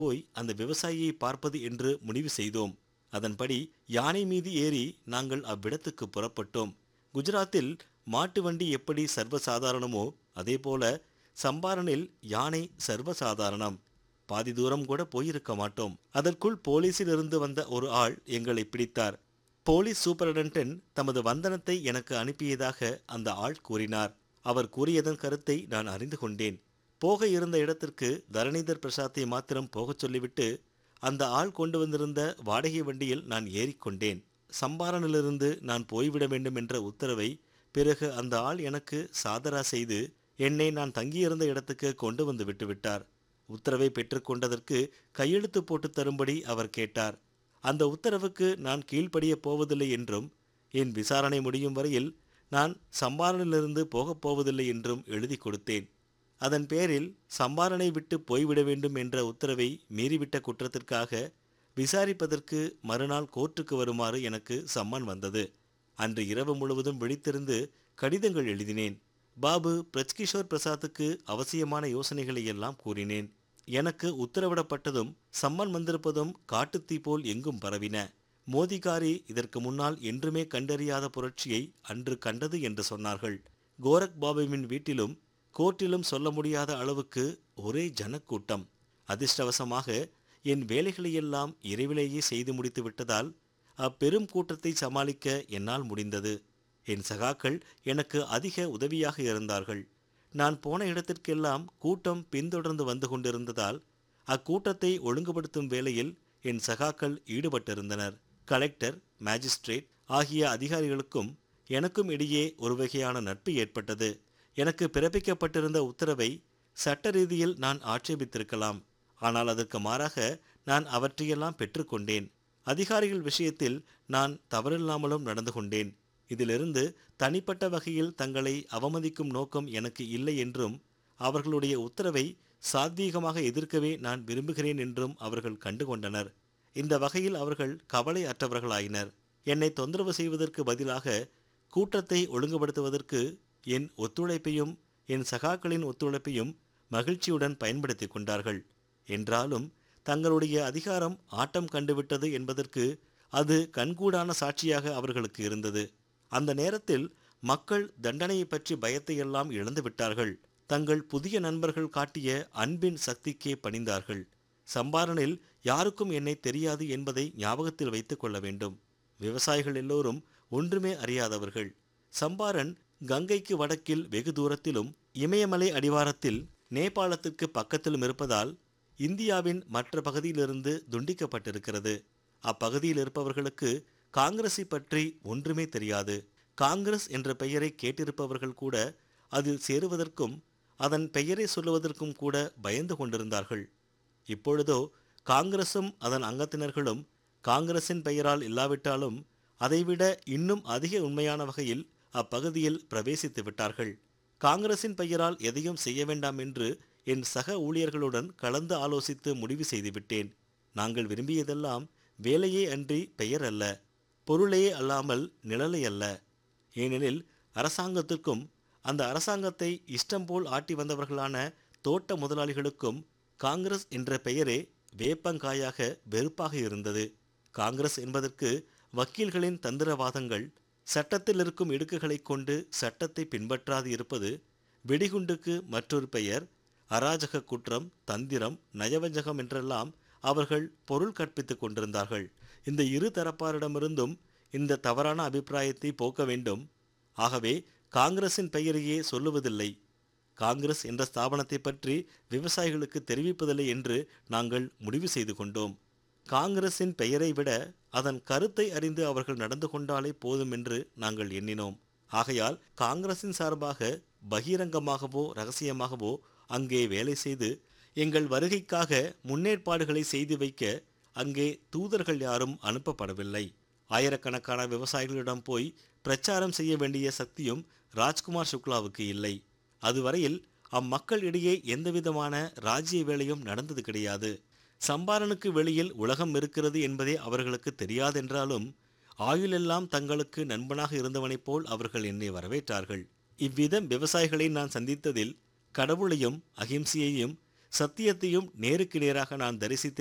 போய் அந்த விவசாயியை பார்ப்பது என்று முடிவு செய்தோம் அதன்படி யானை மீது ஏறி நாங்கள் அவ்விடத்துக்கு புறப்பட்டோம் குஜராத்தில் மாட்டு வண்டி எப்படி சர்வசாதாரணமோ அதேபோல சம்பாரனில் யானை சர்வசாதாரணம் பாதி தூரம் கூட போயிருக்க மாட்டோம் அதற்குள் போலீஸில் இருந்து வந்த ஒரு ஆள் எங்களை பிடித்தார் போலீஸ் சூப்பரடென்டென்ட் தமது வந்தனத்தை எனக்கு அனுப்பியதாக அந்த ஆள் கூறினார் அவர் கூறியதன் கருத்தை நான் அறிந்து கொண்டேன் போக இருந்த இடத்திற்கு தரணிதர் பிரசாத்தை மாத்திரம் போகச் சொல்லிவிட்டு அந்த ஆள் கொண்டு வந்திருந்த வாடகை வண்டியில் நான் ஏறிக்கொண்டேன் சம்பாரனிலிருந்து நான் போய்விட வேண்டும் என்ற உத்தரவை பிறகு அந்த ஆள் எனக்கு சாதரா செய்து என்னை நான் தங்கியிருந்த இடத்துக்கு கொண்டு வந்து விட்டுவிட்டார் உத்தரவை பெற்றுக்கொண்டதற்கு கையெழுத்து போட்டு தரும்படி அவர் கேட்டார் அந்த உத்தரவுக்கு நான் கீழ்ப்படியப் போவதில்லை என்றும் என் விசாரணை முடியும் வரையில் நான் சம்பாரனிலிருந்து போகப் போவதில்லை என்றும் எழுதி கொடுத்தேன் அதன் பேரில் சம்பாரனை விட்டு போய்விட வேண்டும் என்ற உத்தரவை மீறிவிட்ட குற்றத்திற்காக விசாரிப்பதற்கு மறுநாள் கோர்ட்டுக்கு வருமாறு எனக்கு சம்மன் வந்தது அன்று இரவு முழுவதும் விழித்திருந்து கடிதங்கள் எழுதினேன் பாபு பிரஜ்கிஷோர் பிரசாத்துக்கு அவசியமான யோசனைகளை எல்லாம் கூறினேன் எனக்கு உத்தரவிடப்பட்டதும் சம்மன் வந்திருப்பதும் காட்டுத்தீ போல் எங்கும் பரவின மோதிகாரி இதற்கு முன்னால் என்றுமே கண்டறியாத புரட்சியை அன்று கண்டது என்று சொன்னார்கள் கோரக் பாபுவின் வீட்டிலும் கோர்ட்டிலும் சொல்ல முடியாத அளவுக்கு ஒரே ஜனக்கூட்டம் அதிர்ஷ்டவசமாக என் வேலைகளையெல்லாம் இரவிலேயே செய்து முடித்து விட்டதால் அப்பெரும் கூட்டத்தை சமாளிக்க என்னால் முடிந்தது என் சகாக்கள் எனக்கு அதிக உதவியாக இருந்தார்கள் நான் போன இடத்திற்கெல்லாம் கூட்டம் பின்தொடர்ந்து வந்து கொண்டிருந்ததால் அக்கூட்டத்தை ஒழுங்குபடுத்தும் வேலையில் என் சகாக்கள் ஈடுபட்டிருந்தனர் கலெக்டர் மேஜிஸ்ட்ரேட் ஆகிய அதிகாரிகளுக்கும் எனக்கும் இடையே ஒரு வகையான நட்பு ஏற்பட்டது எனக்கு பிறப்பிக்கப்பட்டிருந்த உத்தரவை சட்ட ரீதியில் நான் ஆட்சேபித்திருக்கலாம் ஆனால் அதற்கு மாறாக நான் அவற்றையெல்லாம் பெற்றுக்கொண்டேன் அதிகாரிகள் விஷயத்தில் நான் தவறில்லாமலும் நடந்து கொண்டேன் இதிலிருந்து தனிப்பட்ட வகையில் தங்களை அவமதிக்கும் நோக்கம் எனக்கு இல்லை என்றும் அவர்களுடைய உத்தரவை சாத்வீகமாக எதிர்க்கவே நான் விரும்புகிறேன் என்றும் அவர்கள் கண்டுகொண்டனர் இந்த வகையில் அவர்கள் கவலை அற்றவர்களாயினர் என்னை தொந்தரவு செய்வதற்கு பதிலாக கூட்டத்தை ஒழுங்குபடுத்துவதற்கு என் ஒத்துழைப்பையும் என் சகாக்களின் ஒத்துழைப்பையும் மகிழ்ச்சியுடன் பயன்படுத்தி கொண்டார்கள் என்றாலும் தங்களுடைய அதிகாரம் ஆட்டம் கண்டுவிட்டது என்பதற்கு அது கண்கூடான சாட்சியாக அவர்களுக்கு இருந்தது அந்த நேரத்தில் மக்கள் தண்டனையை பற்றி பயத்தை எல்லாம் இழந்து விட்டார்கள் தங்கள் புதிய நண்பர்கள் காட்டிய அன்பின் சக்திக்கே பணிந்தார்கள் சம்பாரனில் யாருக்கும் என்னை தெரியாது என்பதை ஞாபகத்தில் வைத்துக் கொள்ள வேண்டும் விவசாயிகள் எல்லோரும் ஒன்றுமே அறியாதவர்கள் சம்பாரன் கங்கைக்கு வடக்கில் வெகு தூரத்திலும் இமயமலை அடிவாரத்தில் நேபாளத்திற்கு பக்கத்திலும் இருப்பதால் இந்தியாவின் மற்ற பகுதியிலிருந்து துண்டிக்கப்பட்டிருக்கிறது அப்பகுதியில் இருப்பவர்களுக்கு காங்கிரஸை பற்றி ஒன்றுமே தெரியாது காங்கிரஸ் என்ற பெயரை கேட்டிருப்பவர்கள் கூட அதில் சேருவதற்கும் அதன் பெயரை சொல்லுவதற்கும் கூட பயந்து கொண்டிருந்தார்கள் இப்பொழுதோ காங்கிரசும் அதன் அங்கத்தினர்களும் காங்கிரசின் பெயரால் இல்லாவிட்டாலும் அதைவிட இன்னும் அதிக உண்மையான வகையில் அப்பகுதியில் பிரவேசித்து விட்டார்கள் காங்கிரசின் பெயரால் எதையும் செய்ய வேண்டாம் என்று என் சக ஊழியர்களுடன் கலந்து ஆலோசித்து முடிவு செய்துவிட்டேன் நாங்கள் விரும்பியதெல்லாம் வேலையே அன்றி பெயர் அல்ல பொருளே அல்லாமல் நிழலை அல்ல ஏனெனில் அரசாங்கத்திற்கும் அந்த அரசாங்கத்தை இஷ்டம் போல் ஆட்டி வந்தவர்களான தோட்ட முதலாளிகளுக்கும் காங்கிரஸ் என்ற பெயரே வேப்பங்காயாக வெறுப்பாக இருந்தது காங்கிரஸ் என்பதற்கு வக்கீல்களின் தந்திரவாதங்கள் சட்டத்தில் இருக்கும் இடுக்குகளைக் கொண்டு சட்டத்தை பின்பற்றாது இருப்பது வெடிகுண்டுக்கு மற்றொரு பெயர் அராஜக குற்றம் தந்திரம் நயவஞ்சகம் என்றெல்லாம் அவர்கள் பொருள் கற்பித்துக் கொண்டிருந்தார்கள் இந்த இரு தரப்பாரிடமிருந்தும் இந்த தவறான அபிப்பிராயத்தை போக்க வேண்டும் ஆகவே காங்கிரசின் பெயரையே சொல்லுவதில்லை காங்கிரஸ் என்ற ஸ்தாபனத்தை பற்றி விவசாயிகளுக்கு தெரிவிப்பதில்லை என்று நாங்கள் முடிவு செய்து கொண்டோம் காங்கிரசின் பெயரை விட அதன் கருத்தை அறிந்து அவர்கள் நடந்து கொண்டாலே போதும் என்று நாங்கள் எண்ணினோம் ஆகையால் காங்கிரசின் சார்பாக பகிரங்கமாகவோ ரகசியமாகவோ அங்கே வேலை செய்து எங்கள் வருகைக்காக முன்னேற்பாடுகளை செய்து வைக்க அங்கே தூதர்கள் யாரும் அனுப்பப்படவில்லை ஆயிரக்கணக்கான விவசாயிகளிடம் போய் பிரச்சாரம் செய்ய வேண்டிய சக்தியும் ராஜ்குமார் சுக்லாவுக்கு இல்லை அதுவரையில் அம்மக்கள் இடையே எந்தவிதமான ராஜ்ய வேலையும் நடந்தது கிடையாது சம்பாரனுக்கு வெளியில் உலகம் இருக்கிறது என்பதே அவர்களுக்கு தெரியாதென்றாலும் ஆயுளெல்லாம் தங்களுக்கு நண்பனாக இருந்தவனைப் போல் அவர்கள் என்னை வரவேற்றார்கள் இவ்விதம் விவசாயிகளை நான் சந்தித்ததில் கடவுளையும் அகிம்சையையும் சத்தியத்தையும் நேருக்கு நேராக நான் தரிசித்தேன்